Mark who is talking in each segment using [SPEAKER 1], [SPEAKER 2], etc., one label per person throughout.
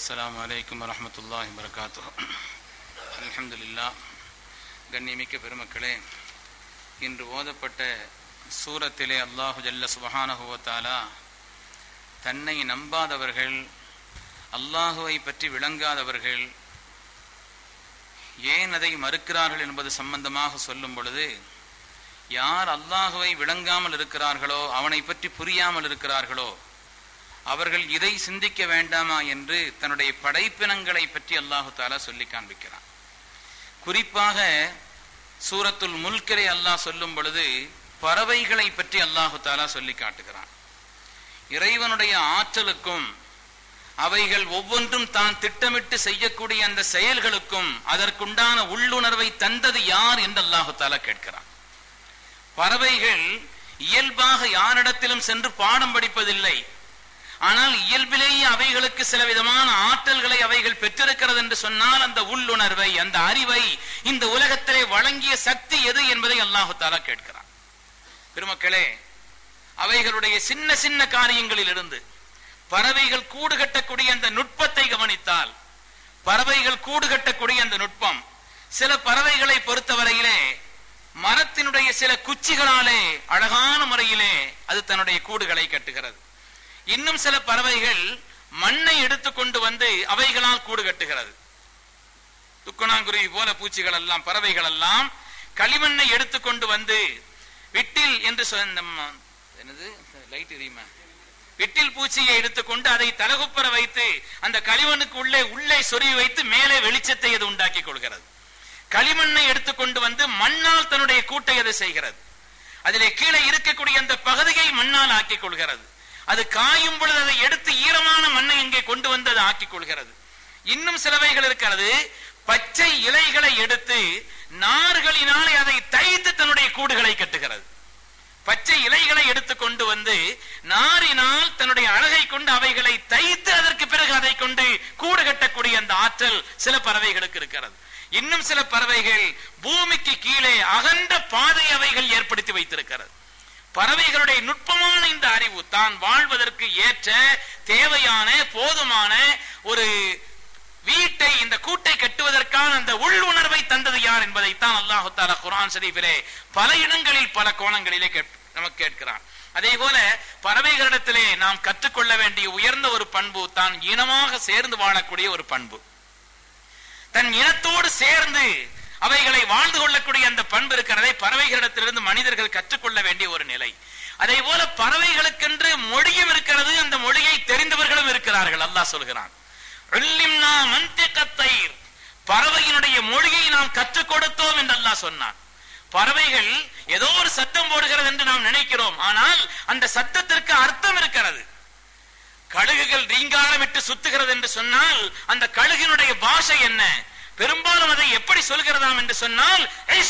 [SPEAKER 1] السلام عليكم ورحمة الله وبركاته الحمد لله கண்ணியமிக்க பெருமக்களே இன்று ஓதப்பட்ட சூரத்திலே அல்லாஹு ஜல்ல சுபஹானஹுவத்தாலா தன்னை நம்பாதவர்கள் அல்லாஹுவை பற்றி விளங்காதவர்கள் ஏன் அதை மறுக்கிறார்கள் என்பது சம்பந்தமாக சொல்லும் பொழுது யார் அல்லாஹுவை விளங்காமல் இருக்கிறார்களோ அவனை பற்றி புரியாமல் இருக்கிறார்களோ அவர்கள் இதை சிந்திக்க வேண்டாமா என்று தன்னுடைய படைப்பினங்களை பற்றி அல்லாஹு தாலா சொல்லி காண்பிக்கிறான் குறிப்பாக சூரத்துல் முல்கரை அல்லாஹ் சொல்லும் பொழுது பறவைகளை பற்றி அல்லாஹு தாலா சொல்லி காட்டுகிறான் இறைவனுடைய ஆற்றலுக்கும் அவைகள் ஒவ்வொன்றும் தான் திட்டமிட்டு செய்யக்கூடிய அந்த செயல்களுக்கும் அதற்குண்டான உள்ளுணர்வை தந்தது யார் என்று அல்லாஹு தாலா கேட்கிறான் பறவைகள் இயல்பாக யாரிடத்திலும் சென்று பாடம் படிப்பதில்லை ஆனால் இயல்பிலேயே அவைகளுக்கு சில விதமான ஆற்றல்களை அவைகள் பெற்றிருக்கிறது என்று சொன்னால் அந்த உள்ளுணர்வை அந்த அறிவை இந்த உலகத்திலே வழங்கிய சக்தி எது என்பதை அல்லாஹு தாலா கேட்கிறான் பெருமக்களே அவைகளுடைய சின்ன சின்ன காரியங்களில் இருந்து பறவைகள் கூடு கட்டக்கூடிய அந்த நுட்பத்தை கவனித்தால் பறவைகள் கூடு கட்டக்கூடிய அந்த நுட்பம் சில பறவைகளை பொறுத்தவரையிலே மரத்தினுடைய சில குச்சிகளாலே அழகான முறையிலே அது தன்னுடைய கூடுகளை கட்டுகிறது இன்னும் சில பறவைகள் மண்ணை எடுத்துக்கொண்டு வந்து அவைகளால் கூடு கட்டுகிறது துக்கணாங்குருவி போல பூச்சிகள் எல்லாம் பறவைகள் எல்லாம் களிமண்ணை எடுத்துக்கொண்டு வந்து விட்டில் என்று என்னது லைட் எரியுமா விட்டில் பூச்சியை எடுத்துக்கொண்டு அதை தலகுப்பற வைத்து அந்த களிமண்ணுக்கு உள்ளே உள்ளே சொருவி வைத்து மேலே வெளிச்சத்தை அது உண்டாக்கி கொள்கிறது களிமண்ணை எடுத்துக்கொண்டு வந்து மண்ணால் தன்னுடைய கூட்டை அது செய்கிறது அதிலே கீழே இருக்கக்கூடிய அந்த பகுதியை மண்ணால் ஆக்கிக் கொள்கிறது அது காயும் பொழுது அதை எடுத்து ஈரமான மண்ணை இங்கே கொண்டு வந்து அதை ஆக்கிக் கொள்கிறது இன்னும் சிலவைகள் இருக்கிறது பச்சை இலைகளை எடுத்து நார்களினாலே அதை தைத்து தன்னுடைய கூடுகளை கட்டுகிறது பச்சை இலைகளை எடுத்து கொண்டு வந்து நாரினால் தன்னுடைய அழகை கொண்டு அவைகளை தைத்து அதற்கு பிறகு அதை கொண்டு கூடு கட்டக்கூடிய அந்த ஆற்றல் சில பறவைகளுக்கு இருக்கிறது இன்னும் சில பறவைகள் பூமிக்கு கீழே அகன்ற பாதை அவைகள் ஏற்படுத்தி வைத்திருக்கிறது பறவைகளுடைய நுட்பமான இந்த அறிவு தான் வாழ்வதற்கு ஏற்ற தேவையான போதுமான ஒரு வீட்டை இந்த கூட்டை கட்டுவதற்கான அந்த உள்ளுணர்வை தந்தது யார் என்பதைத்தான் அல்லாஹு தாலா குரான் ஷரீஃபிலே பல இடங்களில் பல கோணங்களிலே நமக்கு கேட்கிறான் அதே போல பறவைகளிடத்திலே நாம் கற்றுக்கொள்ள வேண்டிய உயர்ந்த ஒரு பண்பு தான் இனமாக சேர்ந்து வாழக்கூடிய ஒரு பண்பு தன் இனத்தோடு சேர்ந்து அவைகளை வாழ்ந்து கொள்ளக்கூடிய அந்த பண்பு இருக்கிறதை பறவைகளிடத்திலிருந்து மனிதர்கள் கற்றுக்கொள்ள வேண்டிய ஒரு நிலை அதே போல பறவைகளுக்கென்று மொழியும் இருக்கிறது அந்த மொழியை தெரிந்தவர்களும் இருக்கிறார்கள் அல்லாஹ் சொல்கிறான் பறவையினுடைய மொழியை நாம் கற்றுக் கொடுத்தோம் என்று அல்லாஹ் சொன்னான் பறவைகள் ஏதோ ஒரு சத்தம் போடுகிறது என்று நாம் நினைக்கிறோம் ஆனால் அந்த சத்தத்திற்கு அர்த்தம் இருக்கிறது கழுகுகள் ரீங்காரம் விட்டு சுத்துகிறது என்று சொன்னால் அந்த கழுகினுடைய பாஷை என்ன பெரும்பாலும் அதை எப்படி சொல்கிறதாம் என்று சொன்னால்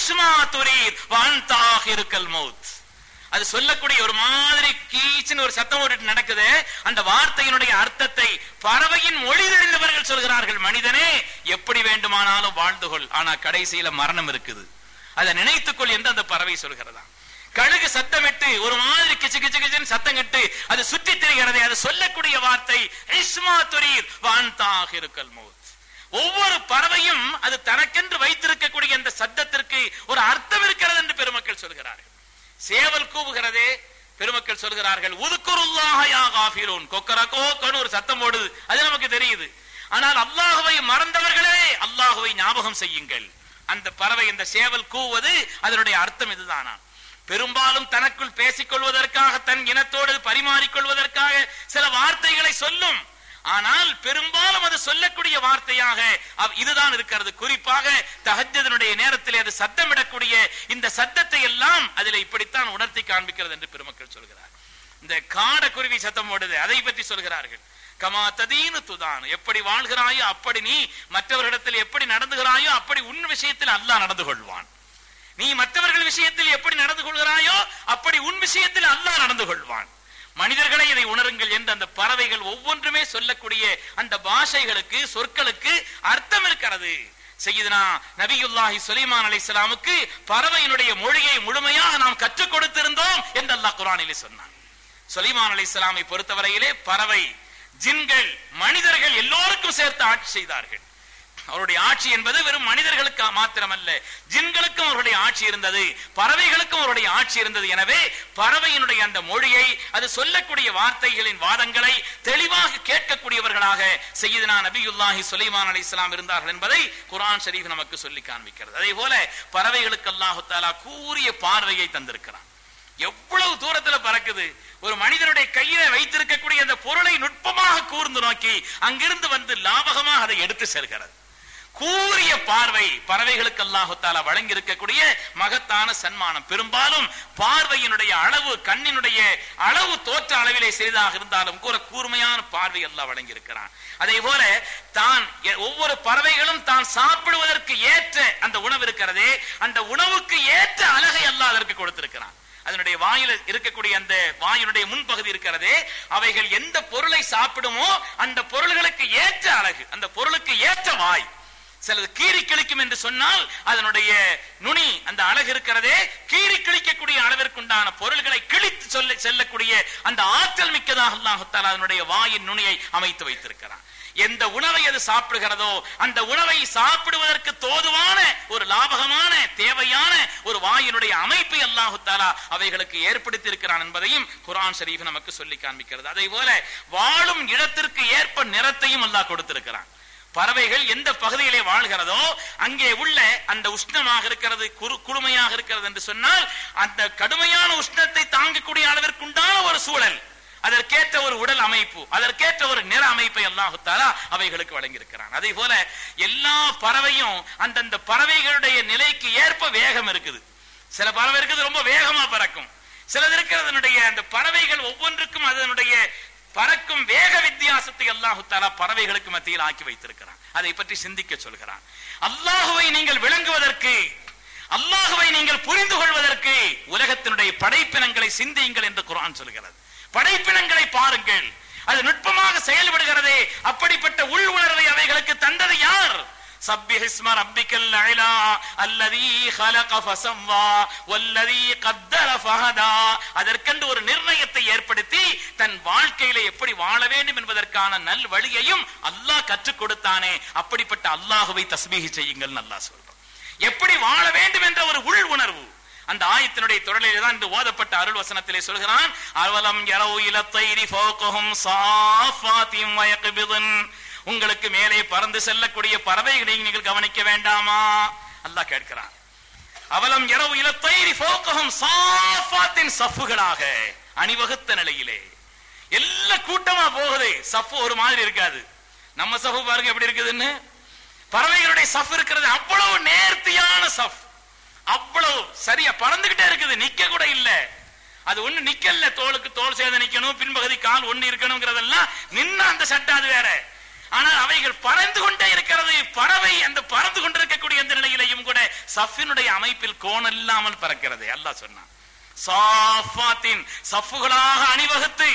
[SPEAKER 1] மவுத் அது சொல்லக்கூடிய ஒரு மாதிரி கீச்சுன்னு ஒரு சத்தம் போட்டு நடக்குது அந்த வார்த்தையினுடைய அர்த்தத்தை பறவையின் மொழி தெரிந்தவர்கள் சொல்கிறார்கள் மனிதனே எப்படி வேண்டுமானாலும் வாழ்ந்து கொள் ஆனா கடைசியில மரணம் இருக்குது அதை நினைத்துக்கொள் என்று அந்த பறவை சொல்கிறதா கழுகு சத்தமிட்டு ஒரு மாதிரி கிச்சு கிச்சு கிச்சுன்னு சத்தம் கிட்டு அது சுற்றி திரிகிறதே அது சொல்லக்கூடிய வார்த்தை இஸ்மா துரீர் வான்தாக இருக்கல் மௌத் ஒவ்வொரு பறவையும் அது தனக்கென்று வைத்திருக்கக்கூடிய அந்த சத்தத்திற்கு ஒரு அர்த்தம் இருக்கிறது என்று பெருமக்கள் சொல்கிறார்கள் சேவல் கூவுகிறதே பெருமக்கள் சொல்கிறார்கள் உதுக்குருல்லாஹாஃபிலோன் கொக்கரக்கோ கனு ஒரு சத்தம் போடுது அது நமக்கு தெரியுது ஆனால் அல்லாஹுவை மறந்தவர்களே அல்லாஹுவை ஞாபகம் செய்யுங்கள் அந்த பறவை இந்த சேவல் கூவது அதனுடைய அர்த்தம் இதுதானா பெரும்பாலும் தனக்குள் பேசிக் கொள்வதற்காக தன் இனத்தோடு பரிமாறிக்கொள்வதற்காக சில வார்த்தைகளை சொல்லும் ஆனால் பெரும்பாலும் அது சொல்லக்கூடிய வார்த்தையாக இதுதான் இருக்கிறது குறிப்பாக தகஜதனுடைய நேரத்தில் அது சத்தமிடக்கூடிய இந்த சத்தத்தை எல்லாம் அதில் இப்படித்தான் உணர்த்தி காண்பிக்கிறது என்று பெருமக்கள் சொல்கிறார் இந்த காட குருவி சத்தம் போடுது அதை பற்றி சொல்கிறார்கள் கமா ததீனு துதான் எப்படி வாழ்கிறாயோ அப்படி நீ மற்றவர்களிடத்தில் எப்படி நடந்துகிறாயோ அப்படி உன் விஷயத்தில் அல்லாஹ் நடந்து கொள்வான் நீ மற்றவர்கள் விஷயத்தில் எப்படி நடந்து கொள்கிறாயோ அப்படி உன் விஷயத்தில் அல்லாஹ் நடந்து கொள்வான் மனிதர்களை இதை உணருங்கள் என்று அந்த பறவைகள் ஒவ்வொன்றுமே சொல்லக்கூடிய அந்த பாஷைகளுக்கு சொற்களுக்கு அர்த்தம் இருக்கிறது செய்யுதுனா நபியுல்லாஹி சுலைமான் அலைஹிஸ்ஸலாமுக்கு பறவையினுடைய மொழியை முழுமையாக நாம் கற்றுக் கொடுத்திருந்தோம் என்று அல்லாஹ் குரானிலே சொன்னான் சுலைமான் அலைஹிஸ்ஸலாமை பொறுத்தவரையிலே பறவை ஜின்கள் மனிதர்கள் எல்லோருக்கும் சேர்த்து ஆட்சி செய்தார்கள் அவருடைய ஆட்சி என்பது வெறும் மனிதர்களுக்கு மாத்திரமல்ல ஜின்களுக்கும் அவருடைய ஆட்சி இருந்தது பறவைகளுக்கும் அவருடைய ஆட்சி இருந்தது எனவே பறவையினுடைய அந்த மொழியை அது சொல்லக்கூடிய வார்த்தைகளின் வாதங்களை தெளிவாக கேட்கக்கூடியவர்களாக செய்யதுனா நபியுல்லாஹி சுலைமான் அலி இஸ்லாம் இருந்தார்கள் என்பதை குரான் ஷரீஃப் நமக்கு சொல்லி காண்பிக்கிறது அதே போல பறவைகளுக்கு அல்லாஹு தாலா கூறிய பார்வையை தந்திருக்கிறான் எவ்வளவு தூரத்துல பறக்குது ஒரு மனிதனுடைய கையில வைத்திருக்கக்கூடிய அந்த பொருளை நுட்பமாக கூர்ந்து நோக்கி அங்கிருந்து வந்து லாபகமாக அதை எடுத்து செல்கிறது கூறிய பார்வை பறவைகளுக்கு அல்லாஹுத்தாலா வழங்கி இருக்கக்கூடிய மகத்தான சன்மானம் பெரும்பாலும் பார்வையினுடைய அளவு கண்ணினுடைய அளவு தோற்ற அளவிலே சிறிதாக இருந்தாலும் கூட கூர்மையான பார்வை அல்லாஹ் வழங்கி இருக்கிறான் அதே போல தான் ஒவ்வொரு பறவைகளும் தான் சாப்பிடுவதற்கு ஏற்ற அந்த உணவு இருக்கிறதே அந்த உணவுக்கு ஏற்ற அழகை அல்லாஹ் அதற்கு கொடுத்திருக்கிறான் அதனுடைய வாயில இருக்கக்கூடிய அந்த வாயினுடைய முன்பகுதி இருக்கிறதே அவைகள் எந்த பொருளை சாப்பிடுமோ அந்த பொருள்களுக்கு ஏற்ற அழகு அந்த பொருளுக்கு ஏற்ற வாய் சிலது கீறி கிழிக்கும் என்று சொன்னால் அதனுடைய நுனி அந்த அழகு இருக்கிறதே கீறி கிழிக்கக்கூடிய அளவிற்குண்டான பொருள்களை கிழித்து சொல்ல செல்லக்கூடிய அந்த ஆற்றல் மிக்கதாக அல்லாஹுத்தால் அதனுடைய வாயின் நுனியை அமைத்து வைத்திருக்கிறான் எந்த உணவை அது சாப்பிடுகிறதோ அந்த உணவை சாப்பிடுவதற்கு தோதுவான ஒரு லாபகமான தேவையான ஒரு வாயினுடைய அமைப்பை அல்லாஹு தாலா அவைகளுக்கு ஏற்படுத்தி இருக்கிறான் என்பதையும் குரான் ஷரீஃப் நமக்கு சொல்லி காண்பிக்கிறது அதே போல வாழும் இடத்திற்கு ஏற்ப நிறத்தையும் அல்லாஹ் கொடுத்திருக்கிறான் பறவைகள் எந்த பகுதியிலே வாழ்கிறதோ அங்கே உள்ள அந்த உஷ்ணமாக இருக்கிறது குளுமையாக இருக்கிறது என்று சொன்னால் அந்த கடுமையான உஷ்ணத்தை தாங்கக்கூடிய அளவிற்குண்டான ஒரு சூழல் அதற்கேற்ற ஒரு உடல் அமைப்பு அதற்கேற்ற ஒரு நிற அமைப்பை அல்லாஹு தாலா அவைகளுக்கு வழங்கியிருக்கிறான் அதே போல எல்லா பறவையும் அந்தந்த பறவைகளுடைய நிலைக்கு ஏற்ப வேகம் இருக்குது சில பறவை இருக்குது ரொம்ப வேகமா பறக்கும் சிலது இருக்கிறதனுடைய அந்த பறவைகள் ஒவ்வொன்றுக்கும் அதனுடைய பறக்கும் வேக வித்தியாசத்தை அல்லாஹு தாலா பறவைகளுக்கு மத்தியில் ஆக்கி வைத்திருக்கிறான் அதை பற்றி சிந்திக்க சொல்கிறான் அல்லாஹுவை நீங்கள் விளங்குவதற்கு அல்லாஹுவை நீங்கள் புரிந்து கொள்வதற்கு உலகத்தினுடைய படைப்பினங்களை சிந்தியுங்கள் என்று குரான் சொல்கிறது படைப்பினங்களை பாருங்கள் அது நுட்பமாக செயல்படுகிறதே அப்படிப்பட்ட உள் உணர்வை அவைகளுக்கு தந்தது யார் سبح اسم ربك الأعلى الذي خلق فسوى والذي قدر فهدى அதற்கென்று ஒரு நிர்ணயத்தை ஏற்படுத்தி தன் வாழ்க்கையில எப்படி வாழ வேண்டும் என்பதற்கான நல் வழியையும் அல்லாஹ் கற்றுக் கொடுத்தானே அப்படிப்பட்ட அல்லாஹுவை தஸ்மீகி செய்யுங்கள் அல்லாஹ் சொல்றோம் எப்படி வாழ வேண்டும் என்ற ஒரு உள் உணர்வு அந்த ஆயத்தினுடைய தொடரிலே தான் இந்த ஓதப்பட்ட அருள் வசனத்திலே சொல்கிறான் அவலம் யரவு இலத்தைரி ஃபோகஹும் சாஃபாத்தின் வயக்பிதுன் உங்களுக்கு மேலே பறந்து செல்லக்கூடிய பறவைகளை நீங்கள் கவனிக்க வேண்டாமா அல்லாஹ் கேட்கிறான் அவலம் இரவு இலத்தைரி ஃபோகஹும் சாஃபாத்தின் சஃப்புகளாக அணிவகுத்த நிலையிலே எல்லா கூட்டமா போகுது சஃப்பு ஒரு மாதிரி இருக்காது நம்ம சஃப்பு பாருங்க எப்படி இருக்குதுன்னு பறவைகளுடைய சஃப் இருக்கிறது அவ்வளவு நேர்த்தியான சஃப் அவ்வளவு சரியா பறந்துகிட்டே இருக்குது நிக்க கூட இல்ல அது ஒண்ணு நிக்கல தோளுக்கு தோல் சேர்ந்து நிக்கணும் பின்பகுதி கால் ஒண்ணு இருக்கணுங்கிறதெல்லாம் நின்ன அந்த சட்டை அது வேற ஆனால் அவைகள் பறந்து கொண்டே இருக்கிறது பறவை அந்த பறந்து கொண்டிருக்கக்கூடிய அந்த நிலையிலையும் கூட சஃபினுடைய அமைப்பில் கோணம் இல்லாமல் பறக்கிறது அல்லாஹ் சொன்னான் சாஃபாத்தின் சஃப்புகளாக அணிவகுத்து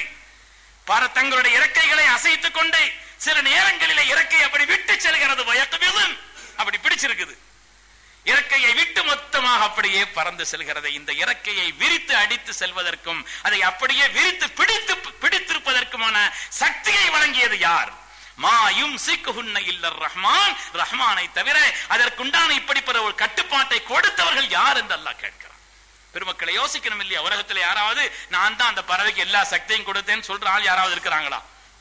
[SPEAKER 1] பற தங்களுடைய இறக்கைகளை அசைத்துக் கொண்டு சில நேரங்களிலே இறக்கை அப்படி விட்டு செல்கிறது வயக்கமிலும் அப்படி பிடிச்சிருக்குது இறக்கையை விட்டு மொத்தமாக அப்படியே பறந்து செல்கிறது இந்த இறக்கையை விரித்து அடித்து செல்வதற்கும் அதை அப்படியே விரித்து பிடித்து பிடித்திருப்பதற்குமான சக்தியை வழங்கியது யார் மாயும் சிக்குஹுன்ன இல்லர் ரஹ்மான் ரஹ்மானை தவிர அதற்குண்டான இப்படிப்பட்ட ஒரு கட்டுப்பாட்டை கொடுத்தவர்கள் யார் என்று அல்லாஹ் கேட்கிறான் பெருமக்களை யோசிக்கணும் இல்லையா உலகத்துல யாராவது நான் தான் அந்த பறவைக்கு எல்லா சக்தியும் கொடுத்தேன்னு சொல்ற ஆள் யாராவது இருக்கிறாங்களா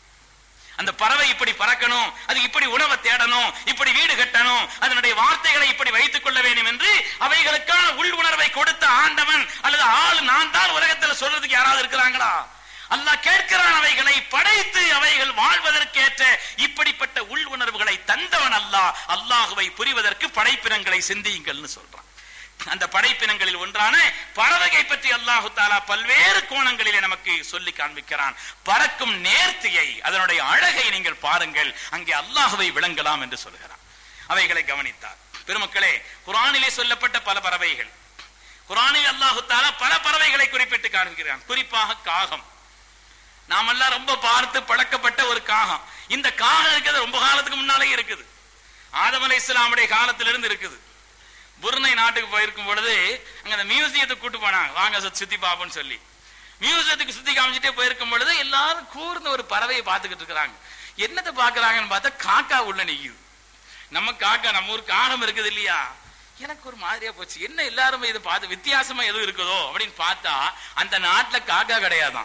[SPEAKER 1] அந்த பறவை இப்படி பறக்கணும் அது இப்படி உணவை தேடணும் இப்படி வீடு கட்டணும் அதனுடைய வார்த்தைகளை இப்படி வைத்துக் கொள்ள வேண்டும் என்று அவைகளுக்கான உள் உணர்வை கொடுத்த ஆண்டவன் அல்லது ஆள் நான் தான் உலகத்துல சொல்றதுக்கு யாராவது இருக்கிறாங்களா அல்லாஹ் கேட்கிறான் அவைகளை படைத்து அவைகள் வாழ்வதற்கேற்ற இப்படிப்பட்ட உள் உணர்வுகளை தந்தவன் அல்லாஹ் அல்லாஹுவை புரிவதற்கு படைப்பினங்களை சிந்தியுங்கள்னு சொல்றான் அந்த படைப்பினங்களில் ஒன்றான பறவையை பற்றி அல்லாஹு தாலா பல்வேறு கோணங்களிலே நமக்கு சொல்லி காண்பிக்கிறான் பறக்கும் நேர்த்தியை அதனுடைய அழகை நீங்கள் பாருங்கள் அங்கே அல்லாஹுவை விளங்கலாம் என்று சொல்கிறான் அவைகளை கவனித்தார் பெருமக்களே குரானிலே சொல்லப்பட்ட பல பறவைகள் குரானில் அல்லாஹு தாலா பல பறவைகளை குறிப்பிட்டு காண்கிறான் குறிப்பாக காகம் நாமெல்லாம் ரொம்ப பார்த்து பழக்கப்பட்ட ஒரு காகம் இந்த காகம் இருக்கிறது ரொம்ப காலத்துக்கு முன்னாலே இருக்குது ஆதம் அலை இஸ்லாமுடைய காலத்திலிருந்து இருக்குது புர்னை நாட்டுக்கு போயிருக்கும் பொழுது அங்க அந்த மியூசியத்தை கூட்டு போனாங்க வாங்க சுத்தி பாப்போம்னு சொல்லி மியூசியத்துக்கு சுத்தி காமிச்சிட்டே போயிருக்கும் பொழுது எல்லாரும் கூர்ந்து ஒரு பறவையை பார்த்துக்கிட்டு இருக்கிறாங்க என்னத்தை பாக்குறாங்கன்னு பார்த்தா காக்கா உள்ள நிக்குது நம்ம காக்கா நம்ம ஊர் காகம் இருக்குது இல்லையா எனக்கு ஒரு மாதிரியா போச்சு என்ன எல்லாருமே இதை பார்த்து வித்தியாசமா எதுவும் இருக்குதோ அப்படின்னு பார்த்தா அந்த நாட்டுல காக்கா கிடையாதான்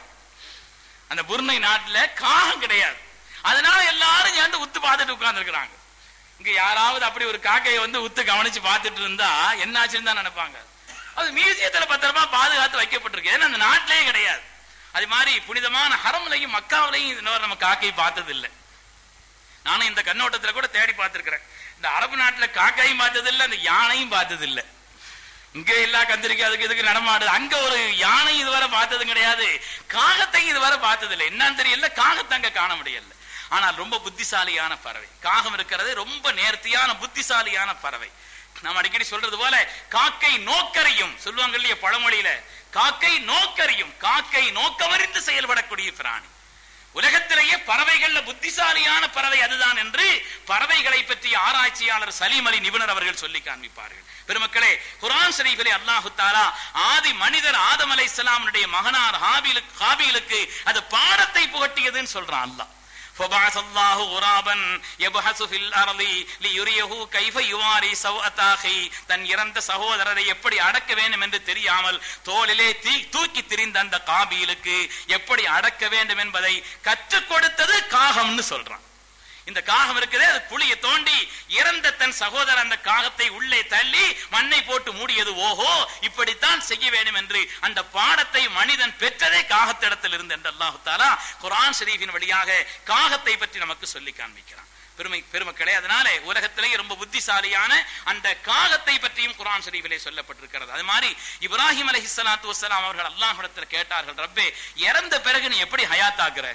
[SPEAKER 1] அந்த புர்னை நாட்டுல காகம் கிடையாது அதனால எல்லாரும் சேர்ந்து உத்து பார்த்துட்டு உட்கார்ந்து இருக்கிறாங்க இங்க யாராவது அப்படி ஒரு காக்கையை வந்து உத்து கவனிச்சு பார்த்துட்டு இருந்தா என்னாச்சுன்னு தான் நினைப்பாங்க அது மியூசியத்துல பத்திரமா பாதுகாத்து வைக்கப்பட்டிருக்கு ஏன்னா அந்த நாட்டிலேயே கிடையாது அது மாதிரி புனிதமான ஹரம்லையும் மக்காவிலையும் இன்னொரு நம்ம காக்கையை பார்த்தது இல்லை நானும் இந்த கண்ணோட்டத்துல கூட தேடி பார்த்திருக்கிறேன் இந்த அரபு நாட்டுல காக்காயும் பார்த்தது இல்லை அந்த யானையும் பார்த்தது இல்லை இங்க எல்லா கத்திரிக்காய் அதுக்கு இதுக்கு நடமாடுது அங்க ஒரு யானை இதுவரை பார்த்தது கிடையாது காகத்தையும் இதுவரை பார்த்தது இல்லை என்னன்னு தெரியல காகத்தை அங்க காண முடியல ஆனால் ரொம்ப புத்திசாலியான பறவை காகம் இருக்கிறது ரொம்ப நேர்த்தியான புத்திசாலியான பறவை நாம் அடிக்கடி சொல்றது போல காக்கை நோக்கறியும் சொல்லுவாங்க இல்லையா பழமொழியில காக்கை நோக்கறியும் காக்கை நோக்கமறிந்து செயல்படக்கூடிய பிராணி உலகத்திலேயே பறவைகள்ல புத்திசாலியான பறவை அதுதான் என்று பறவைகளை பற்றிய ஆராய்ச்சியாளர் சலீம் அலி நிபுணர் அவர்கள் சொல்லி காண்பிப்பார்கள் பெருமக்களே குரான் ஷரீஃபிலே அல்லாஹு தாலா ஆதி மனிதர் ஆதம் அலை மகனார் ஹாபிலுக்கு ஹாபிலுக்கு அது பாடத்தை புகட்டியதுன்னு சொல்றான் அல்லாஹ் فبعث الله غرابا يبحث في الارض ليريه كيف يواري سوءة اخي தன் இறந்த சகோதரரை எப்படி அடக்க வேண்டும் என்று தெரியாமல் தோளிலே தீ தூக்கி திரிந்த அந்த காபிலுக்கு எப்படி அடக்க வேண்டும் என்பதை கற்றுக் கொடுத்தது காகம்னு சொல்றான் இந்த காகம் இருக்குதே அது புளியை தோண்டி இறந்த தன் சகோதரர் அந்த காகத்தை உள்ளே தள்ளி மண்ணை போட்டு மூடியது ஓஹோ இப்படித்தான் செய்ய வேண்டும் என்று அந்த பாடத்தை மனிதன் பெற்றதே காகத்திடத்தில் இருந்து என்று அல்லாஹு தாலா குரான் ஷரீஃபின் வழியாக காகத்தை பற்றி நமக்கு சொல்லி காண்பிக்கிறான் பெருமை பெருமக்களே அதனாலே உலகத்திலேயே ரொம்ப புத்திசாலியான அந்த காகத்தை பற்றியும் குரான் ஷரீஃபிலே சொல்லப்பட்டிருக்கிறது அது மாதிரி இப்ராஹிம் அலஹி சலாத்து வசலாம் அவர்கள் அல்லாஹிடத்தில் கேட்டார்கள் ரப்பே இறந்த பிறகு நீ எப்படி ஹயாத்தாக்குற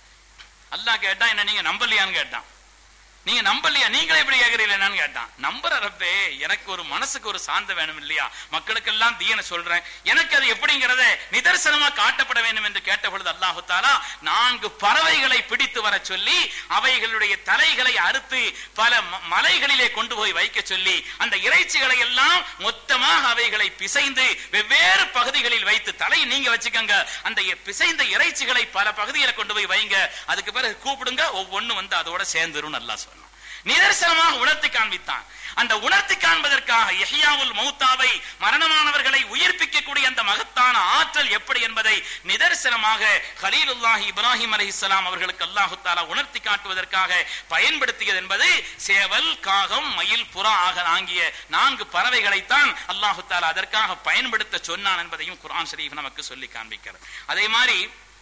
[SPEAKER 1] அல்லாஹ் கேட்டா என்ன நீங்க நம்பலையான்னு கேட்டான் நீங்க நம்பலையா நீங்களே எப்படி கேக்குறீங்க என்னன்னு கேட்டான் நம்புற ரப்பே எனக்கு ஒரு மனசுக்கு ஒரு சாந்த வேணும் இல்லையா மக்களுக்கெல்லாம் தீயனை சொல்றேன் எனக்கு அது எப்படிங்கிறத நிதர்சனமா காட்டப்பட வேண்டும் என்று கேட்ட பொழுது அல்லாஹு தாலா நான்கு பறவைகளை பிடித்து வர சொல்லி அவைகளுடைய தலைகளை அறுத்து பல ம- மலைகளிலே கொண்டு போய் வைக்க சொல்லி அந்த இறைச்சிகளை எல்லாம் மொத்தமாக அவைகளை பிசைந்து வெவ்வேறு பகுதிகளில் வைத்து தலை நீங்க வச்சுக்கோங்க அந்த இ- பிசைந்த இறைச்சிகளை பல பகுதிகளை கொண்டு போய் வைங்க அதுக்கு பிறகு கூப்பிடுங்க ஒவ்வொன்னு வந்து அதோட சேர்ந்துரும் நல்லா சொன்னான் நிதர்சனமாக உணர்த்தி காண்பித்தான் அந்த உணர்த்தி காண்பதற்காக எஹியாவுல் மௌத்தாவை மரணமானவர்களை உயிர்ப்பிக்கக்கூடிய அந்த மகத்தான ஆற்றல் எப்படி என்பதை நிதர்சனமாக கலீலுல்லாஹி இப்ராஹிம் அலைஹிஸ்ஸலாம் அவர்களுக்கு அல்லாஹு தாலா உணர்த்தி காட்டுவதற்காக பயன்படுத்தியது என்பது சேவல் காகம் மயில் புறா ஆக ஆகிய நான்கு பறவைகளைத்தான் அல்லாஹு தாலா அதற்காக பயன்படுத்த சொன்னான் என்பதையும் குர்ஆன் ஷரீஃப் நமக்கு சொல்லி காண்பிக்கிறது அதே மாதிரி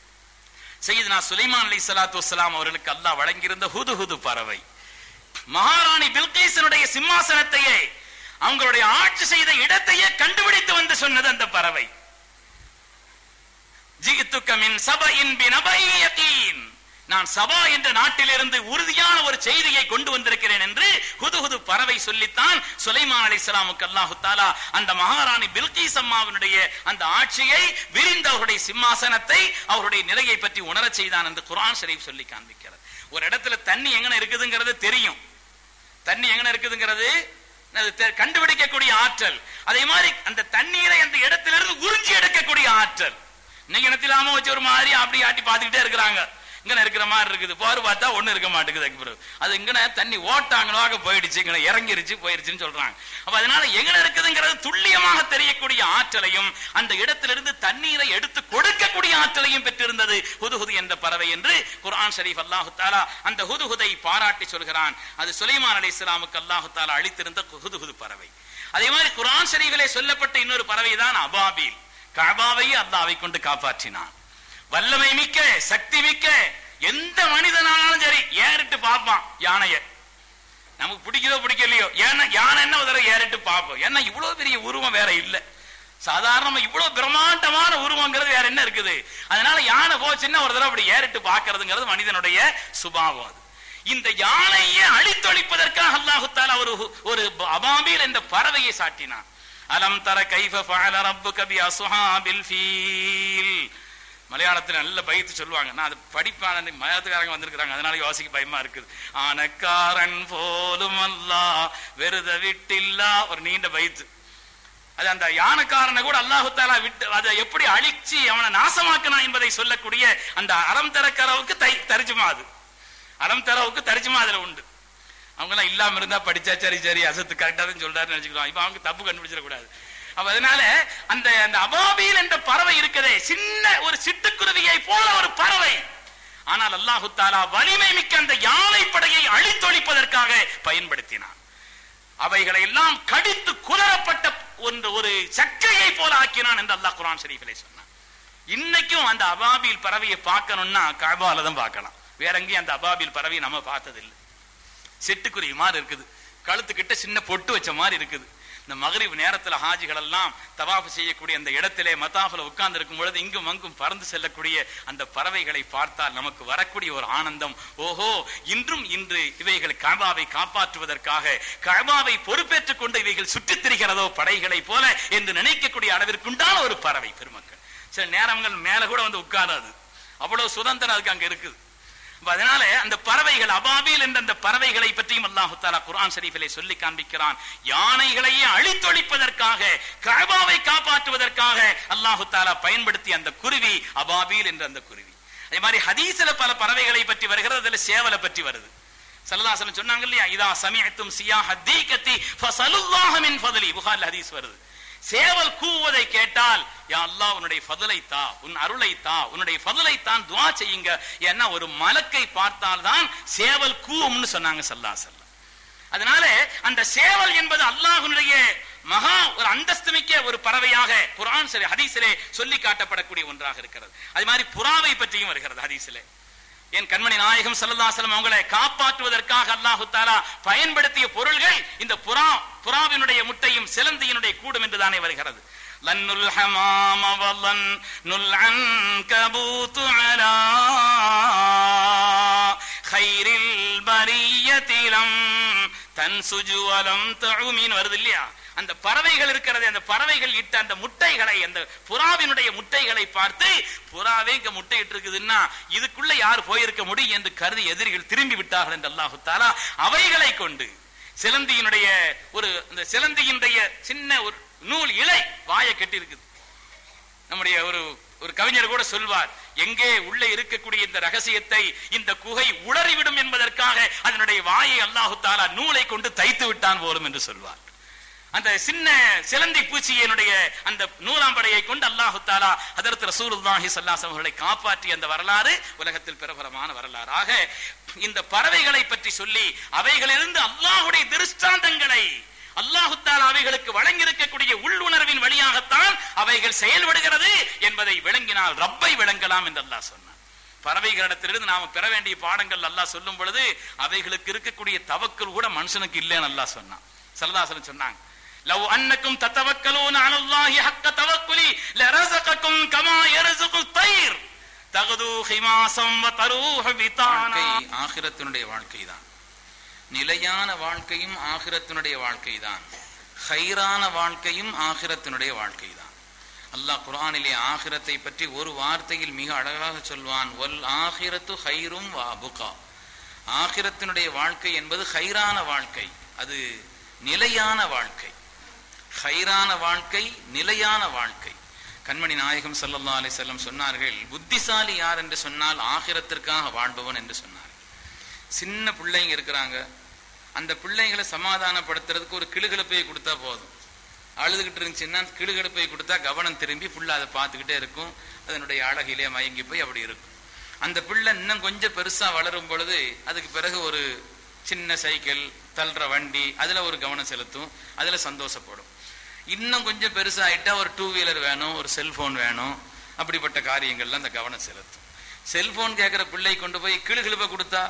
[SPEAKER 1] சையதுனா சுலைமான் அலி சலாத்து வசலாம் அவர்களுக்கு அல்லாஹ் வழங்கியிருந்த ஹுது ஹுது பறவை மகாராணி பில்கேசனுடைய சிம்மாசனத்தையே அவங்களுடைய ஆட்சி செய்த இடத்தையே கண்டுபிடித்து வந்து சொன்னது அந்த பறவை ஜிகித்துக்க மின் சபையின் பினபையின் யகீன். நான் சபா என்ற நாட்டிலிருந்து உறுதியான ஒரு செய்தியை கொண்டு வந்திருக்கிறேன் என்று ஹுதுஹுது பறவை சொல்லித்தான் சுலைமான் அலைஹிஸ்ஸலாமுக்கு அல்லாஹு தாலா அந்த மகாராணி பில்கீஸ் அம்மாவினுடைய அந்த ஆட்சியை விரிந்த அவருடைய சிம்மாசனத்தை அவருடைய நிலையை பற்றி உணரச் செய்தான் என்று குர்ஆன் ஷரீஃப் சொல்லி காண்பிக்கிறது ஒரு இடத்துல தண்ணி எங்கன இருக்குதுங்கிறது தெரியும் தண்ணி எங்கன இருக்குதுங்கிறது அது தெ- கண்டுபிடிக்கக்கூடிய ஆற்றல் அதே மாதிரி அந்த தண்ணீரை அந்த இடத்திலிருந்து உறிஞ்சி எடுக்கக்கூடிய ஆற்றல் இன்னைக்கு இடத்திலாம வச்சு ஒரு மாதிரி அப்படி ஆட்டி பார்த்துக்கிட்டே இருக்கிறாங்க இங்கன இருக்கிற மாதிரி இருக்குது போர் பார்த்தா ஒண்ணு இருக்க மாட்டேங்குது அதுக்கு பிறகு அது இங்கன தண்ணி ஓட்டாங்களாக போயிடுச்சு இங்கன இறங்கிருச்சு போயிருச்சுன்னு சொல்றாங்க அப்ப அதனால எங்கன இருக்குதுங்கிறது துல்லியமாக தெரியக்கூடிய ஆற்றலையும் அந்த இடத்திலிருந்து தண்ணீரை எடுத்து கொடுக்கக்கூடிய ஆற்றலையும் பெற்றிருந்தது ஹுதுஹுது என்ற பறவை என்று குர்ஆன் ஷரீஃப் அல்லாஹு தாலா அந்த ஹுதுஹுதை பாராட்டி சொல்கிறான் அது சுலைமான் அலை இஸ்லாமுக்கு அல்லாஹு தாலா அளித்திருந்த ஹுதுஹுது பறவை அதே மாதிரி குர்ஆன் ஷரீஃபிலே சொல்லப்பட்ட இன்னொரு பறவை தான் அபாபீல் கபாவையே அல்லாவை கொண்டு காப்பாற்றினான் வல்லமை மிக்க சக்தி மிக்க எந்த மனிதனாலும் சரி ஏறிட்டு பார்ப்பான் யானைய நமக்கு பிடிக்குதோ பிடிக்கலையோ ஏன்னா யானை என்ன ஒரு தடவை ஏறிட்டு பார்ப்போம் ஏன்னா இவ்வளவு பெரிய உருவம் வேற இல்ல சாதாரணமா இவ்வளவு பிரம்மாண்டமான உருவங்கிறது வேற என்ன இருக்குது அதனால யானை போச்சுன்னா ஒரு தடவை அப்படி ஏறிட்டு பார்க்கிறதுங்கிறது மனிதனுடைய சுபாவம் அது இந்த யானையை அழித்தொழிப்பதற்காக அல்லாஹு தாலா ஒரு ஒரு அபாபீல் என்ற பறவையை சாட்டினான் அலம் தர கைஃப ஃபஅல ரப்புக பி அஸ்ஹாபில் ஃபீல் மலையாளத்துல நல்ல பயத்து சொல்லுவாங்க நான் அது படிப்பான மலையாளத்துக்காரங்க வந்திருக்கிறாங்க அதனால யோசிக்க பயமா இருக்குது ஆனக்காரன் போலும் அல்லா வெறுத விட்டில்லா ஒரு நீண்ட பயத்து
[SPEAKER 2] அது அந்த யானைக்காரனை கூட அல்லாஹு தாலா விட்டு அதை எப்படி அழிச்சு அவனை நாசமாக்கினான் என்பதை சொல்லக்கூடிய அந்த அறம் தரக்கரவுக்கு தை தரிச்சுமா அது அறம் தரவுக்கு தரிச்சுமா அதுல உண்டு அவங்க எல்லாம் இல்லாம இருந்தா படிச்சா சரி சரி அசத்து கரெக்டா தான் சொல்றாருன்னு நினைச்சுக்கிறோம் இப்ப அவங்க தப்பு கண்டுபிடிச்சிடக்கூடாது அப்ப அதனால அந்த அந்த அபாபீல் என்ற பறவை இருக்கதே சின்ன ஒரு சிட்டுக்குருவியை போல ஒரு பறவை ஆனால் அல்லாஹு தாலா வலிமை மிக்க அந்த யானை படையை அழித்தொழிப்பதற்காக பயன்படுத்தினான் அவைகளை எல்லாம் கடித்து குலரப்பட்ட ஒன்று ஒரு சக்கையை போல ஆக்கினான் என்று அல்லாஹ் குரான் ஷரீஃபிலே சொன்னான் இன்னைக்கும் அந்த அபாபில் பறவையை பார்க்கணும்னா கபால தான் பார்க்கலாம் வேற எங்கேயும் அந்த அபாபில் பறவையை நம்ம பார்த்ததில்லை சிட்டுக்குருவி மாதிரி இருக்குது கழுத்துக்கிட்ட சின்ன பொட்டு வச்ச மாதிரி இருக்குது இந்த மகரிப் நேரத்துல ஹாஜிகள் எல்லாம் தவாஃப் செய்யக்கூடிய அந்த இடத்திலே மத்தாஃபில் உட்கார்ந்து இருக்கும் பொழுது இங்கும் அங்கும் பறந்து செல்லக்கூடிய அந்த பறவைகளை பார்த்தால் நமக்கு வரக்கூடிய ஒரு ஆனந்தம் ஓஹோ இன்றும் இன்று இவைகள் காபாவை காப்பாற்றுவதற்காக காபாவை பொறுப்பேற்றுக் கொண்டு இவைகள் சுற்றித் திரிகிறதோ படைகளை போல என்று நினைக்கக்கூடிய அளவிற்குண்டான ஒரு பறவை பெருமக்கள் சில நேரங்கள் மேல கூட வந்து உட்காராது அவ்வளவு சுதந்திரம் அதுக்கு அங்க இருக்குது அப்ப அதனால அந்த பறவைகள் அபாபில் என்ற அந்த பறவைகளை பற்றியும் அல்லாஹு தாலா குர்ஆன் ஷரீஃபிலே சொல்லி காண்பிக்கிறான் யானைகளையே அழித்தொழிப்பதற்காக கஅபாவை காப்பாற்றுவதற்காக அல்லாஹு தாலா பயன்படுத்திய அந்த குருவி அபாபில் என்ற அந்த குருவி அதே மாதிரி ஹதீஸ்ல பல பறவைகளை பற்றி வருகிறது அதுல சேவலை பற்றி வருது சல்லல்லாஹு சொன்னாங்க இல்லையா இதா சமிஅத்தும் சியாஹ தீகத்தி ஃபஸலுல்லாஹ மின் ஃபதலி புகார்ல ஹதீஸ் வருது சேவல் கூவுவதை கேட்டால் யா அல்லாஹ் உன்னுடைய ஃபதலை தா உன் அருளை தா உன்னுடைய ஃபதலை தான் துஆ செய்யுங்க ஏன்னா ஒரு மலக்கை பார்த்தால் தான் சேவல் கூவும்னு சொன்னாங்க சல்லா சல்லா அதனால அந்த சேவல் என்பது அல்லாஹ்வுடைய மகா ஒரு அந்தஸ்துமிக்க ஒரு பறவையாக குர்ஆன் சரி ஹதீஸிலே சொல்லி காட்டப்படக்கூடிய ஒன்றாக இருக்கிறது அது மாதிரி புறாவை பற்றியும் வருகிறது ஹதீஸிலே என் கண்மணி நாயகம் சல்லல்லாஹு அவங்களை காப்பாற்றுவதற்காக அல்லாஹு தாலா பயன்படுத்திய பொருள்கள் இந்த புறா புறாவினுடைய முட்டையும் சிலந்தியினுடைய கூடும் என்று தானே வருகிறது லன்னுல் ஹமாம வலன் நுல் அன்கபூத்து அலா خيرில் பரியத்திலம் தன்சுஜு வலம் தழுமின் வருது இல்லையா அந்த பறவைகள் இருக்கிறது அந்த பறவைகள் இட்ட அந்த முட்டைகளை அந்த புறாவினுடைய முட்டைகளை பார்த்து புறாவே இங்க முட்டையிட்டு இருக்குதுன்னா இதுக்குள்ள யார் போயிருக்க முடியும் என்று கருதி எதிரிகள் திரும்பி விட்டார்கள் என்று அல்லாஹு தாலா அவைகளை கொண்டு சிலந்தியினுடைய ஒரு அந்த சிலந்தியினுடைய சின்ன ஒரு நூல் இலை வாயை கட்டி இருக்குது நம்முடைய ஒரு ஒரு கவிஞர் கூட சொல்வார் எங்கே உள்ளே இருக்கக்கூடிய இந்த ரகசியத்தை இந்த குகை உளறிவிடும் என்பதற்காக அதனுடைய வாயை அல்லாஹு தாலா நூலை கொண்டு தைத்து விட்டான் போலும் என்று சொல்வார் அந்த சின்ன சிலந்தி பூச்சியினுடைய அந்த நூலாம்படையை கொண்டு அல்லாஹு தாலா அதற்கு ரசூலுல்லாஹி ஸல்லல்லாஹு அவர்களை காப்பாற்றிய அந்த வரலாறு உலகத்தில் பிரபலமான வரலாறு ஆக இந்த பறவைகளை பற்றி சொல்லி அவைகளிலிருந்து அல்லாஹுடைய திருஷ்டாந்தங்களை அல்லாஹு தாலா அவைகளுக்கு வழங்கியிருக்கக்கூடிய உள்ளுணர்வின் வழியாகத்தான் அவைகள் செயல்படுகிறது என்பதை விளங்கினால் ரப்பை விளங்கலாம் என்று அல்லாஹ் சொன்னார் பறவைகளிடத்திலிருந்து நாம பெற வேண்டிய பாடங்கள் அல்லாஹ் சொல்லும் பொழுது அவைகளுக்கு இருக்கக்கூடிய தவக்கல் கூட மனுஷனுக்கு இல்லைன்னு அல்லாஹ் சொன்னான் சல்லதாசன் சொன்னாங்க லவ் அன்னக்கும் தத்தவக்கலூன அலல்லாஹி ஹக்க தவக்குலி லரஸகக்கும் கமா யர்ஸுகு தைர் தகது ஹிமாசம் வ தரூஹ பிதானா
[SPEAKER 1] வாழ்க்கை ஆகிரத்தினுடைய வாழ்க்கை தான் நிலையான வாழ்க்கையும் ஆகிரத்தினுடைய வாழ்க்கை தான் ஹைரான வாழ்க்கையும் ஆகிரத்தினுடைய வாழ்க்கை தான் அல்லாஹ் குர்ஆனிலே ஆகிரத்தை பற்றி ஒரு வார்த்தையில் மிக அழகாக சொல்வான் ஒல் ஆகிரத்து ஹைரும் வாபுகா ஆகிரத்தினுடைய வாழ்க்கை என்பது ஹைரான வாழ்க்கை அது நிலையான வாழ்க்கை ஹைரான வாழ்க்கை நிலையான வாழ்க்கை கண்மணி நாயகம் ஸல்லல்லாஹு அலைஹி வஸல்லம் சொன்னார்கள் புத்திசாலி யார் என்று சொன்னால் ஆகிரத்திற்காக வாழ்பவன் என்று சொன்னார் சின்ன பிள்ளைங்க இருக்கிறாங்க அந்த பிள்ளைங்களை சமாதானப்படுத்துறதுக்கு ஒரு கிளுகிழப்பையை கொடுத்தா போதும் அழுதுகிட்டு இருந்துச்சுன்னா கிளுகிழப்பை கொடுத்தா கவனம் திரும்பி புள்ள அதை பார்த்துக்கிட்டே இருக்கும் அதனுடைய அழகிலே மயங்கி போய் அப்படி இருக்கும் அந்த பிள்ளை இன்னும் கொஞ்சம் பெருசா வளரும் பொழுது அதுக்கு பிறகு ஒரு சின்ன சைக்கிள் தள்ளுற வண்டி அதுல ஒரு கவனம் செலுத்தும் அதுல சந்தோஷப்படும் இன்னும் கொஞ்சம் பெருசாயிட்டா ஒரு டூ வீலர் வேணும் ஒரு செல்போன் வேணும் அப்படிப்பட்ட காரியங்கள்ல அந்த கவனம் செலுத்தும் செல்போன் கேட்கிற பிள்ளை கொண்டு போய் கிளுகிழுப்ப கொடுத்தா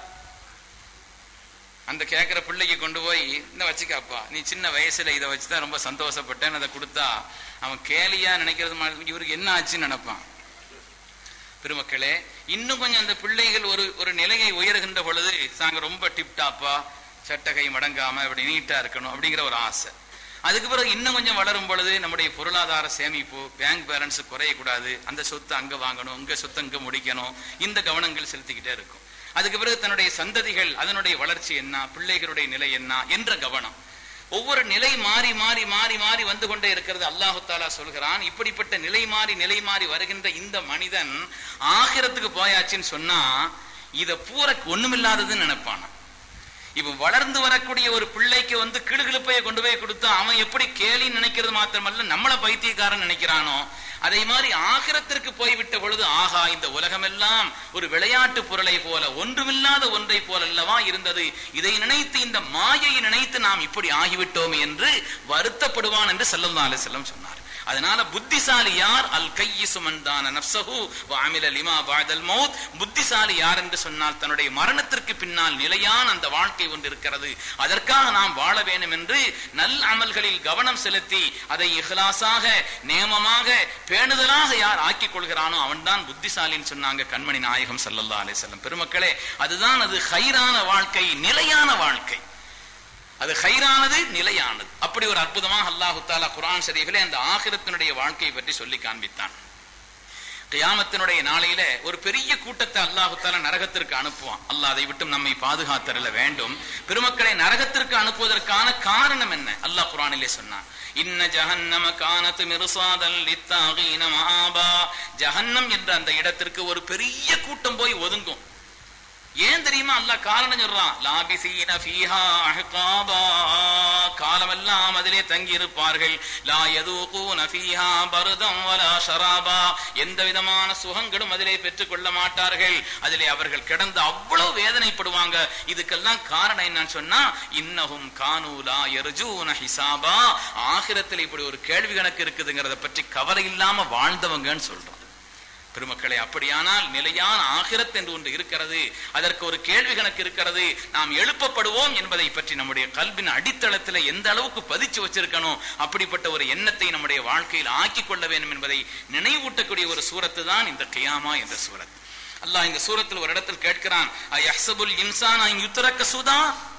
[SPEAKER 1] அந்த கேட்கிற பிள்ளைக்கு கொண்டு போய் இந்த வச்சுக்காப்பா நீ சின்ன வயசுல இதை வச்சுதான் ரொம்ப சந்தோஷப்பட்டேன்னு அதை கொடுத்தா அவன் கேலியா நினைக்கிறது மாதிரி இவருக்கு என்ன ஆச்சுன்னு நினைப்பான் பெருமக்களே இன்னும் கொஞ்சம் அந்த பிள்ளைகள் ஒரு ஒரு நிலையை உயர்கின்ற பொழுது நாங்க ரொம்ப டிப்டாப்பா சட்டகை மடங்காம இப்படி நீட்டா இருக்கணும் அப்படிங்கிற ஒரு ஆசை அதுக்கு பிறகு இன்னும் கொஞ்சம் வளரும் பொழுது நம்முடைய பொருளாதார சேமிப்பு பேங்க் பேலன்ஸ் குறையக்கூடாது அந்த சொத்து அங்க வாங்கணும் இங்க சொத்து அங்க முடிக்கணும் இந்த கவனங்கள் செலுத்திக்கிட்டே இருக்கும் அதுக்கு பிறகு தன்னுடைய சந்ததிகள் அதனுடைய வளர்ச்சி என்ன பிள்ளைகளுடைய நிலை என்ன என்ற கவனம் ஒவ்வொரு நிலை மாறி மாறி மாறி மாறி வந்து கொண்டே இருக்கிறது அல்லாஹு தாலா சொல்கிறான் இப்படிப்பட்ட நிலை மாறி நிலை மாறி வருகின்ற இந்த மனிதன் ஆகிரத்துக்கு போயாச்சுன்னு சொன்னா இத பூர ஒண்ணுமில்லாததுன்னு நினைப்பானா இப்ப வளர்ந்து வரக்கூடிய ஒரு பிள்ளைக்கு வந்து கிடுகிழுப்பைய கொண்டு போய் கொடுத்தா அவன் எப்படி கேலி நினைக்கிறது மாத்திரமல்ல நம்மள பைத்தியக்காரன் நினைக்கிறானோ அதே மாதிரி ஆகிரத்திற்கு போய்விட்ட பொழுது ஆகா இந்த உலகமெல்லாம் ஒரு விளையாட்டு பொருளை போல ஒன்றுமில்லாத ஒன்றை போல அல்லவா இருந்தது இதை நினைத்து இந்த மாயையை நினைத்து நாம் இப்படி ஆகிவிட்டோம் என்று வருத்தப்படுவான் என்று செல்லல்லா அலிசல்லம் சொன்னார் அதனால புத்திசாலி யார் அல் கையிசு மன்தான நப்சஹு வாமில லிமா பாதல் மௌத் புத்திசாலி யார் என்று சொன்னால் தன்னுடைய மரணத்திற்கு பின்னால் நிலையான அந்த வாழ்க்கை ஒன்று இருக்கிறது அதற்காக நாம் வாழ வேண்டும் என்று நல் அமல்களில் கவனம் செலுத்தி அதை இஹ்லாஸாக நேமமாக பேணுதலாக யார் ஆக்கிக் கொள்கிறானோ அவன்தான் புத்திசாலின்னு சொன்னாங்க கண்மணி நாயகம் ஸல்லல்லாஹு அலைஹி வஸல்லம் பெருமக்களே அதுதான் அது ஹைரான வாழ்க்கை நிலையான வாழ்க்கை அது ஹைரானது நிலையானது அப்படி ஒரு அற்புதமாக அல்லாஹு தாலா குரான் ஷரீஃபிலே அந்த ஆகிரத்தினுடைய வாழ்க்கையை பற்றி சொல்லி காண்பித்தான் கியாமத்தினுடைய நாளையில ஒரு பெரிய கூட்டத்தை அல்லாஹு தாலா நரகத்திற்கு அனுப்புவான் அல்லாஹ் அதை விட்டும் நம்மை பாதுகாத்தரல வேண்டும் பெருமக்களை நரகத்திற்கு அனுப்புவதற்கான காரணம் என்ன அல்லாஹ் குரானிலே சொன்னான் இன்ன ஜஹன்னம கானத்து மிருசாதல் லித்தாகீன மஹாபா ஜஹன்னம் என்ற அந்த இடத்திற்கு ஒரு பெரிய கூட்டம் போய் ஒதுங்கும் ஏன் தெரியுமா அல்லாஹ் காரணம் சொல்றான் லாபிசீன ஃபீஹா அஹ்காபா காலமெல்லாம் அதிலே தங்கி இருப்பார்கள் லா யதூகூன ஃபீஹா பர்தம் வலா ஷராபா எந்த விதமான சுகங்களும் அதிலே பெற்றுக் கொள்ள மாட்டார்கள் அதிலே அவர்கள் கிடந்து அவ்வளவு வேதனைப்படுவாங்க இதுக்கெல்லாம் காரணம் என்னன்னு சொன்னா இன்னஹும் கானு லா யர்ஜூன ஹிசாபா ஆகிரத்தில் இப்படி ஒரு கேள்வி கணக்கு இருக்குதுங்கிறத பற்றி கவலை இல்லாம வாழ்ந்தவங்கன்னு சொல்றோம் பெருமக்களே அப்படியானால் நிலையான ஆகிரத் என்று ஒன்று இருக்கிறது அதற்கு ஒரு கேள்வி கணக்கு இருக்கிறது நாம் எழுப்பப்படுவோம் என்பதை பற்றி நம்முடைய கல்வின் அடித்தளத்தில் எந்த அளவுக்கு பதிச்சு வச்சிருக்கணும் அப்படிப்பட்ட ஒரு எண்ணத்தை நம்முடைய வாழ்க்கையில் ஆக்கிக் கொள்ள வேண்டும் என்பதை நினைவூட்டக்கூடிய ஒரு சூரத்து தான் இந்த கியாமா என்ற சூரத் அல்லாஹ் இந்த சூரத்தில் ஒரு இடத்தில் கேட்கிறான் அய்ஹ்சபுல் இன்சான் அன் யுத்ரக்க சுதா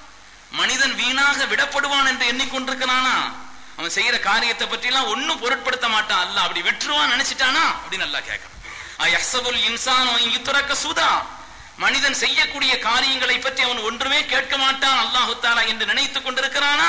[SPEAKER 1] மனிதன் வீணாக விடப்படுவான் என்று எண்ணிக்கொண்டிருக்கிறானா அவன் செய்யற காரியத்தை பற்றி எல்லாம் ஒன்னும் பொருட்படுத்த மாட்டான் அல்ல அப்படி விட்டுருவான் நினைச்சிட்டானா அப்படின்னு நல்லா கேட்கறான் அயஹ்சபுல் இன்சான் யுத்ரக்க சுதா மனிதன் செய்யக்கூடிய காரியங்களை பற்றி அவன் ஒன்றுமே கேட்க மாட்டான் அல்லாஹு தாலா என்று நினைத்துக் கொண்டிருக்கிறானா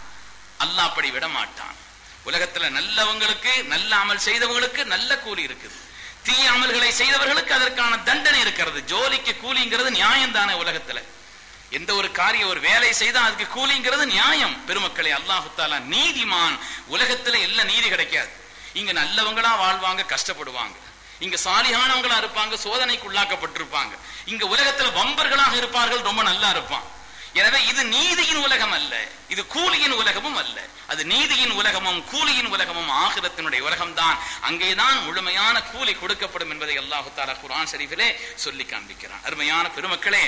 [SPEAKER 1] அல்லாஹ் அப்படி விட மாட்டான் உலகத்துல நல்லவங்களுக்கு நல்ல அமல் செய்தவங்களுக்கு நல்ல கூலி இருக்குது தீய அமல்களை செய்தவர்களுக்கு அதற்கான தண்டனை இருக்கிறது ஜோலிக்கு கூலிங்கிறது நியாயம் தானே உலகத்துல எந்த ஒரு காரியம் ஒரு வேலை செய்தா அதுக்கு கூலிங்கிறது நியாயம் பெருமக்களே அல்லாஹு தாலா நீதிமான் உலகத்துல எல்லாம் நீதி கிடைக்காது இங்க நல்லவங்களா வாழ்வாங்க கஷ்டப்படுவாங்க இங்க சாலிகானவங்களா இருப்பாங்க சோதனைக்கு உள்ளாக்கப்பட்டிருப்பாங்க இங்க உலகத்துல வம்பர்களாக இருப்பார்கள் ரொம்ப நல்லா இருப்பான் எனவே இது நீதியின் உலகம் அல்ல இது கூலியின் உலகமும் அல்ல அது நீதியின் உலகமும் கூலியின் உலகமும் ஆகிரத்தினுடைய உலகம்தான் அங்கேதான் முழுமையான கூலி கொடுக்கப்படும் என்பதை அல்லாஹு தாலா குரான் ஷரீஃபிலே சொல்லி காண்பிக்கிறான் அருமையான பெருமக்களே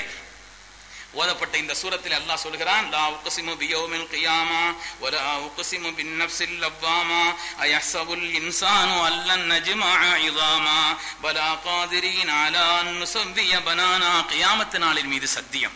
[SPEAKER 1] ஓதப்பட்ட இந்த சூரத்தில் அல்லாஹ் சொல்கிறான் லா உக்ஸிமு பியௌமில் கியாமா வலா உக்ஸிமு பின் நஃப்ஸில் லவ்வாமா அயஹ்சபுல் இன்சானு அல்லன் நஜ்மஅ இதாமா பலா காதிரீன் அலா அன் நுஸவ்விய பனானா கியாமத் நாளின் மீது சத்தியம்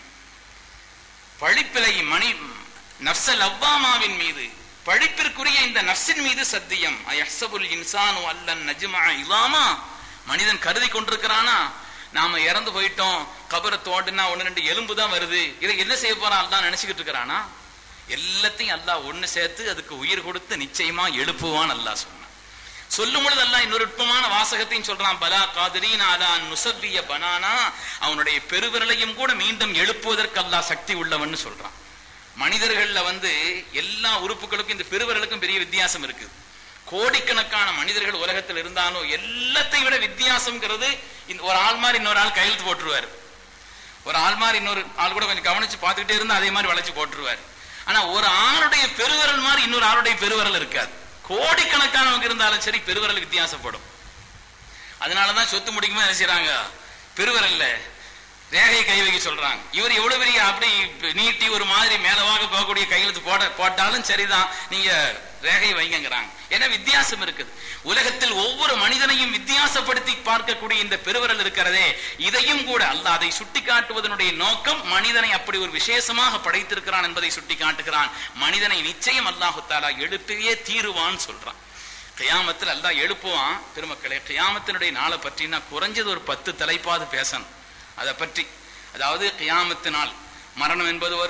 [SPEAKER 1] பழிப்பிலை மணி நஃப்ஸல் அவ்வாமாவின் மீது பழிப்பிற்குரிய இந்த நஃப்ஸின் மீது சத்தியம் அயஹ்சபுல் இன்சானு அல்லன் நஜ்மஅ இதாமா மனிதன் கருதி கொண்டிருக்கிறானா நாம இறந்து போயிட்டோம் கபரை தோண்டுனா ஒண்ணு ரெண்டு எலும்பு தான் வருது இதை என்ன செய்ய போறான் அல்லாஹ் நினைச்சுக்கிட்டு இருக்கிறானா எல்லாத்தையும் அல்லாஹ் ஒண்ணு சேர்த்து அதுக்கு உயிர் கொடுத்து நிச்சயமா எழுப்புவான் அல்லாஹ் சொன்னான் சொல்லும் பொழுது அல்லாஹ் இன்னொரு நுட்பமான வாசகத்தையும் சொல்றான் பலா காதிரீன் அலா நுசவ்விய பனானா அவனுடைய பெருவிரலையும் கூட மீண்டும் எழுப்புவதற்கு அல்லாஹ் சக்தி உள்ளவன்னு சொல்றான் மனிதர்கள்ல வந்து எல்லா உறுப்புகளுக்கும் இந்த பெருவிரலுக்கும் பெரிய வித்தியாசம் இருக்குது கோடிக்கணக்கான மனிதர்கள் உலகத்தில் இருந்தாலும் எல்லாத்தையும் விட வித்தியாசம்ங்கிறது இந்த ஒரு ஆள் மாதிரி இன்னொரு ஆள் கையெழுத்து போட்டுருவாரு ஒரு ஆள் மாதிரி இன்னொரு ஆள் கூட கொஞ்சம் கவனிச்சு பார்த்துக்கிட்டே இருந்தா அதே மாதிரி வளைச்சு போட்டுருவாரு ஆனா ஒரு ஆளுடைய பெருவிரல் மாதிரி இன்னொரு ஆளுடைய பெருவிரல் இருக்காது கோடிக்கணக்கானவங்க இருந்தாலும் சரி பெருவிரல் வித்தியாசப்படும் அதனாலதான் சொத்து முடிக்குமே என்ன செய்யறாங்க பெருவிரல்ல ரேகையை கை வைக்க சொல்றாங்க இவர் எவ்வளவு பெரிய அப்படி நீட்டி ஒரு மாதிரி மேலவாக போகக்கூடிய கையெழுத்து போட போட்டாலும் சரிதான் நீங்க ரேகை வைங்கிறாங்க ஏன்னா வித்தியாசம் இருக்குது உலகத்தில் ஒவ்வொரு மனிதனையும் வித்தியாசப்படுத்தி பார்க்கக்கூடிய இந்த பெருவரல் இருக்கிறதே இதையும் கூட அல்ல அதை சுட்டி காட்டுவதனுடைய நோக்கம் மனிதனை அப்படி ஒரு விசேஷமாக படைத்திருக்கிறான் என்பதை சுட்டி காட்டுகிறான் மனிதனை நிச்சயம் அல்லாஹு தாலா எழுப்பியே தீருவான்னு சொல்றான் கியாமத்தில் அல்லாஹ் எழுப்புவான் பெருமக்களே கியாமத்தினுடைய நாளை பற்றி நான் குறைஞ்சது ஒரு பத்து தலைப்பாது பேசணும் அதை பற்றி அதாவது கியாமத்து நாள் மரணம் என்பது வரும்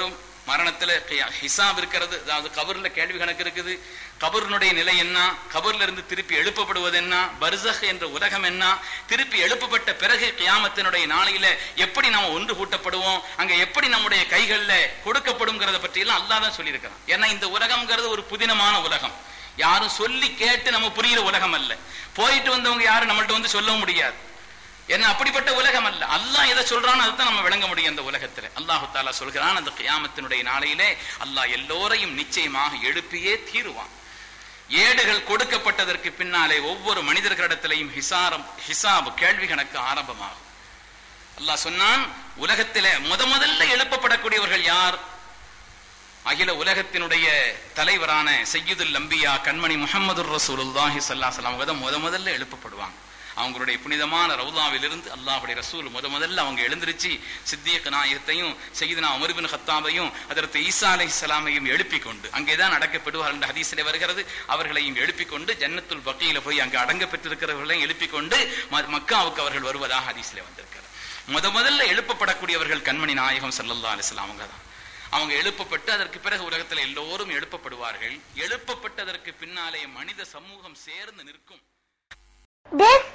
[SPEAKER 1] மரணத்துல கியா- ஹிசாப் இருக்கிறது அதாவது கபர்ல கேள்வி கணக்கு இருக்குது கபர்னுடைய நிலை என்ன கபர்ல இருந்து திருப்பி எழுப்பப்படுவது என்ன பர்சஹ் என்ற உலகம் என்ன திருப்பி எழுப்பப்பட்ட பிறகு கியாமத்தினுடைய நாளையில எப்படி நாம ஒன்று கூட்டப்படுவோம் அங்க எப்படி நம்முடைய கைகள்ல கொடுக்கப்படுங்கிறத பற்றி எல்லாம் அல்லாஹ் தான் சொல்லியிருக்கிறான் ஏன்னா இந்த உலகம்ங்கிறது ஒரு புதினமான உலகம் யாரும் சொல்லி கேட்டு நம்ம புரியுற உலகம் அல்ல போயிட்டு வந்தவங்க யாரும் நம்மள்ட்ட வந்து சொல்லவும் முடியாது என்ன அப்படிப்பட்ட உலகம் அல்ல அல்லாஹ் எதை சொல்றானோ அதுதான் நம்ம விளங்க முடியும் அந்த உலகத்துல அல்லாஹு தாலா சொல்கிறான் அந்த கியாமத்தினுடைய நாளையிலே அல்லாஹ் எல்லோரையும் நிச்சயமாக எழுப்பியே தீருவான் ஏடுகள் கொடுக்கப்பட்டதற்கு பின்னாலே ஒவ்வொரு மனிதர்களிடத்திலையும் ஹிசாரம் ஹிசாப் கேள்வி கணக்கு ஆரம்பமாகும் அல்லாஹ் சொன்னான் உலகத்திலே முத முதல்ல எழுப்பப்படக்கூடியவர்கள் யார் அகில உலகத்தினுடைய தலைவரான சையீதுல் அம்பியா கண்மணி முகமது ரசூலுல்லாஹி ஸல்லல்லாஹு அலைஹி வஸல்லம் முத முதல்ல எழுப்பப்படுவாங்க அவங்களுடைய புனிதமான ரவுதாவிலிருந்து அல்லாஹுடைய ரசூல் முத முதல்ல அவங்க எழுந்திருச்சு சித்தியக் நாயகத்தையும் சையீதுனா உமர் பின் ஹத்தாபையும் அதற்கு ஈசா அலைஹிஸ்ஸலாமையும் எழுப்பிக் கொண்டு அங்கேதான் அடக்கப்படுவார்கள் என்ற ஹதீஸிலே வருகிறது அவர்களையும் எழுப்பிக் கொண்டு ஜன்னத்துல் பக்கியில போய் அங்கு அடங்க பெற்றிருக்கிறவர்களையும் எழுப்பிக் கொண்டு ம- மக்காவுக்கு அவர்கள் வருவதாக ஹதீஸிலே வந்திருக்கிறது முத முதல்ல எழுப்பப்படக்கூடியவர்கள் கண்மணி நாயகம் ஸல்லல்லாஹு அலைஹி வஸல்லம் அவங்க தான் அவங்க எழுப்பப்பட்டு அதற்கு பிறகு உலகத்தில் எல்லோரும் எழுப்பப்படுவார்கள் எழுப்பப்பட்டதற்கு பின்னாலே மனித சமூகம் சேர்ந்து நிற்கும்
[SPEAKER 3] This